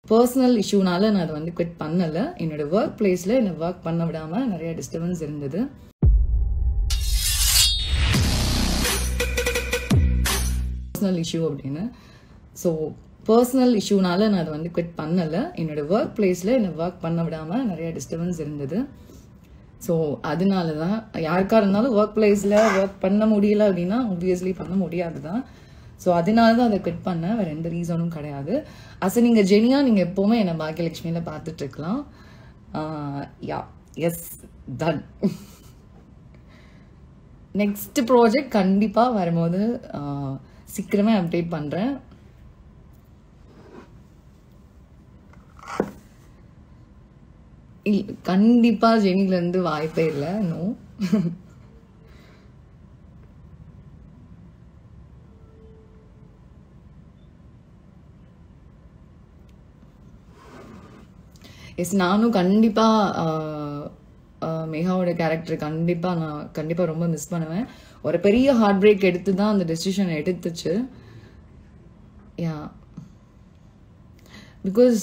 personal இஷ்யூனால நான் அதை வந்து குவிட் பண்ணலை என்னோட ஒர்க் பிளேஸில் என்னை ஒர்க் பண்ண விடாமல் நிறைய டிஸ்டர்பன்ஸ் இருந்தது பர்சனல் இஷ்யூ அப்படின்னு ஸோ பர்சனல் இஷ்யூனால நான் அதை வந்து குவிட் பண்ணலை என்னோட ஒர்க் பிளேஸில் என்னை ஒர்க் பண்ண விடாமல் நிறைய டிஸ்டர்பன்ஸ் இருந்தது ஸோ அதனால தான் யாருக்கா இருந்தாலும் ஒர்க் பிளேஸில் ஒர்க் பண்ண முடியல அப்படின்னா obviously பண்ண முடியாது தான் ஸோ அதனால தான் அதை குவிட் பண்ணேன் வேறு எந்த ரீசனும் கிடையாது அசை நீங்கள் ஜெனியா நீங்கள் எப்போவுமே என்னை பாக்கியலட்சுமியில் பார்த்துட்டு இருக்கலாம் yeah yes then next project கண்டிப்பாக வரும்போது ஆஹ், சீக்கிரமே அப்டேட் பண்ணுறேன் இல் கண்டிப்பா ஜெனில இருந்து வாய்ப்பே இல்லை நோ எஸ் நானும் கண்டிப்பா ஆஹ், ஆஹ், மேகாவோட கேரக்டர் கண்டிப்பா நான் கண்டிப்பா ரொம்ப மிஸ் பண்ணுவேன் ஒரு பெரிய ஹார்ட் பிரேக் எடுத்து தான் அந்த டெசிஷன் எடுத்துச்சு யா பிகாஸ்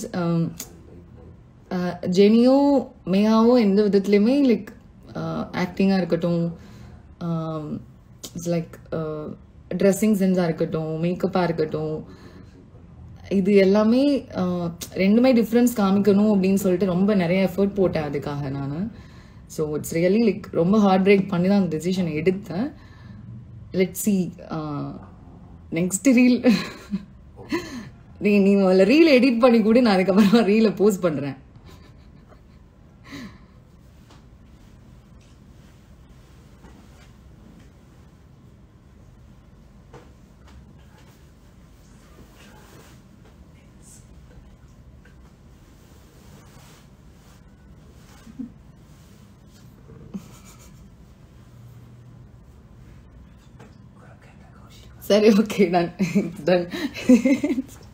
ஜெனியும் மேகாவும் எந்த விதத்துலையுமே லைக் ஆக்டிங்காக இருக்கட்டும் இட்ஸ் லைக் ட்ரெஸ்ஸிங் சென்ஸாக இருக்கட்டும் மேக்கப்பாக இருக்கட்டும் இது எல்லாமே ஆஹ், ரெண்டுமே டிஃப்ரென்ஸ் காமிக்கணும் அப்படின்னு சொல்லிட்டு ரொம்ப நிறைய எஃபர்ட் போட்டேன் அதுக்காக நான் ஸோ இட்ஸ் ரியலி லைக் ரொம்ப ஹார்ட் பிரேக் பண்ணி தான் அந்த டெசிஷன் எடுத்தேன் லெட் சி நெக்ஸ்ட் ரீல் நீ நீ முதல்ல ரீல் எடிட் பண்ணி கூட நான் அதுக்கப்புறமா ரீலை போஸ்ட் பண்ணுறேன் சரி ஓகே நான் டன்